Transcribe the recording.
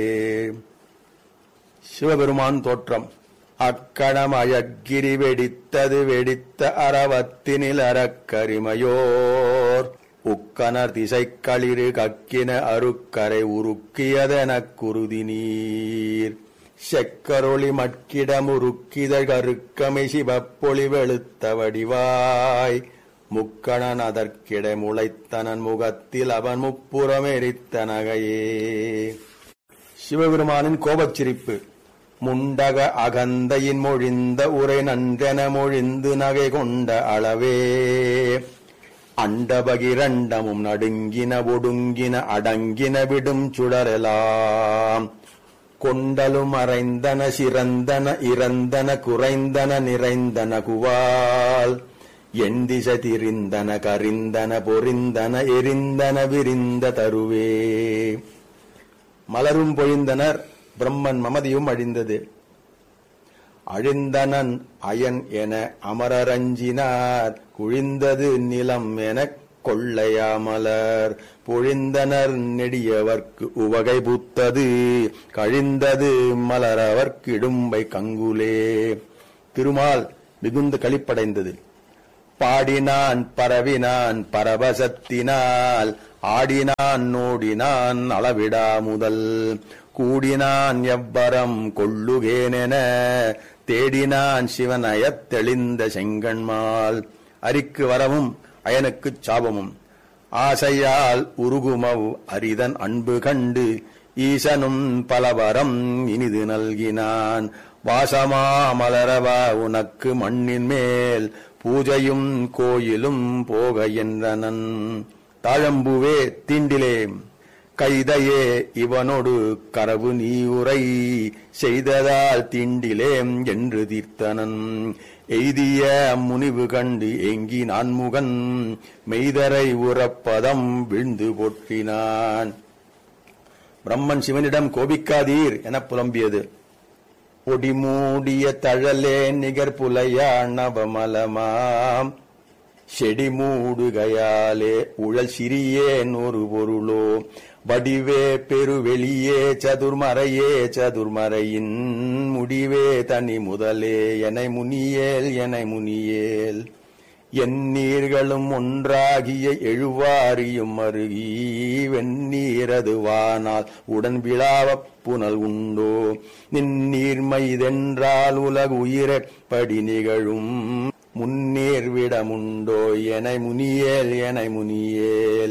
சிவபெருமான் தோற்றம் அக்கணம் அயக்கிரி வெடித்தது வெடித்த அரவத்தினில் அறக்கரிமையோர் உக்கனர் திசைக்களிறு கக்கின அருக்கரை உருக்கியதெனக் குருதி நீர் செக்கரொளி மட்கிடமுருக்கிதழ் கருக்கமை சிவப்பொளி வெளுத்த வடிவாய் முக்கணன் அதற்கிட முளைத்தனன் முகத்தில் அவன் முப்புறம் எரித்த நகையே சிவபெருமானின் கோபச் சிரிப்பு முண்டக அகந்தையின் மொழிந்த உரை நன்றென மொழிந்து நகை கொண்ட அளவே அண்டபகிரண்டமும் நடுங்கின ஒடுங்கின அடங்கின விடும் சுடரெலாம் கொண்டலும் அறைந்தன சிறந்தன இறந்தன குறைந்தன நிறைந்தன குவால் எண்டிசை திரிந்தன கரிந்தன பொறிந்தன எரிந்தன விரிந்த தருவே மலரும் பொழிந்தனர் பிரம்மன் மமதியும் அழிந்தது அழிந்தனன் அயன் என அமரரஞ்சினார் குழிந்தது நிலம் எனக் கொள்ளையாமலர் பொழிந்தனர் நெடியவர்க்கு உவகை பூத்தது கழிந்தது மலரவர்க்கு இடும்பை கங்குலே திருமால் மிகுந்த களிப்படைந்தது பாடினான் பரவினான் பரவசத்தினால் ஆடினான் நோடினான் அளவிடா முதல் கூடினான் எவ்வரம் கொள்ளுகேனென தேடினான் சிவனயத் தெளிந்த செங்கண்மால் அரிக்கு வரவும் அயனுக்குச் சாபமும் ஆசையால் உருகுமவ் அரிதன் அன்பு கண்டு ஈசனும் பலவரம் இனிது நல்கினான் வாசமா மலரவா உனக்கு மண்ணின் மேல் பூஜையும் கோயிலும் போக என்றனன் தாழம்புவே தீண்டிலே கைதையே இவனொடு கரவு நீயுரை செய்ததால் தீண்டிலேம் என்று தீர்த்தனன் எய்திய முனிவு கண்டு ஏங்கி நான்முகன் மெய்தரை உறப்பதம் விழுந்து போற்றினான் பிரம்மன் சிவனிடம் கோபிக்காதீர் எனப் புலம்பியது பொடிமூடிய தழலே நிகர் புலையா நவமலமாம் செடி மூடுகையாலே உழல் சிறியேன் ஒரு பொருளோ வடிவே பெருவெளியே சதுர்மறையே சதுர்மறையின் முடிவே தனி முதலே எனை முனியேல் எனை முனியேல் என் நீர்களும் ஒன்றாகிய எழுவாரியும் அருகி வெந்நீரதுவானால் உடன் விழாவப் புனல் உண்டோ நின்னீர்மைதென்றால் உலகு உயிரப்படி நிகழும் முன்னேர் விடமுண்டோ எனை முனியேல் எனை முனியேல்